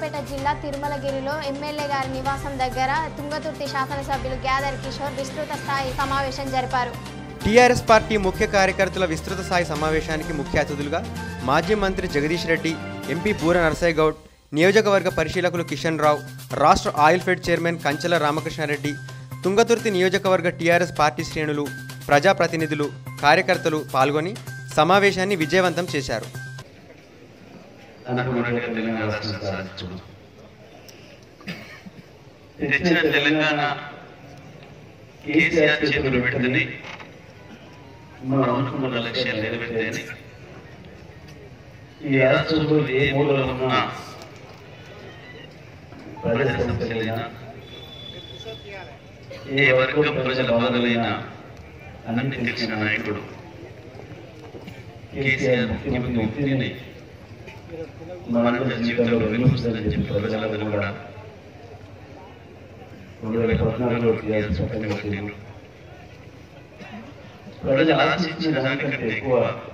సూర్యాపేట జిల్లా తిరుమలగిరిలో ఎమ్మెల్యే గారి నివాసం దగ్గర తుంగతుర్తి శాసనసభ్యులు గ్యాదర్ కిషోర్ విస్తృత స్థాయి సమావేశం జరిపారు టీఆర్ఎస్ పార్టీ ముఖ్య కార్యకర్తల విస్తృత స్థాయి సమావేశానికి ముఖ్య అతిథులుగా మాజీ మంత్రి జగదీష్ రెడ్డి ఎంపీ పూర నరసయ్య గౌడ్ నియోజకవర్గ పరిశీలకులు కిషన్ రావు రాష్ట్ర oil fed chairman Kanchela Ramakrishna Reddy Thungathurthi నియోజకవర్గ టీఆర్ఎస్ పార్టీ శ్రేణులు ప్రజాప్రతినిధులు కార్యకర్తలు పాల్గొని సమావేశాన్ని విజయవంతం చేశారు అనుకున్నట్టుగా తెలంగాణ రాష్ట్రం సాధించడం తెచ్చిన తెలంగాణ కేసీఆర్ చేతులు పెడితేనే మనం అనుకున్న లక్ష్యాలు నెరవేర్తేనే ఈ రాష్ట్రంలో ఏ మూలలో ఉన్నా ప్రజల సమస్యలైనా ఏ వర్గం ప్రజల బాధలైనా అన్ని తెలిసిన నాయకుడు కేసీఆర్ ముఖ్యమంత్రి మనందరి జీవితంలో వెలుగుస్తుందని చెప్పి ప్రజలందరూ కూడా రెండు వేల పద్నాలుగులో టీఆర్ఎస్ పార్టీని పెట్టిండ్రు. ప్రజలు ఆశించిన దానికంటే ఎక్కువ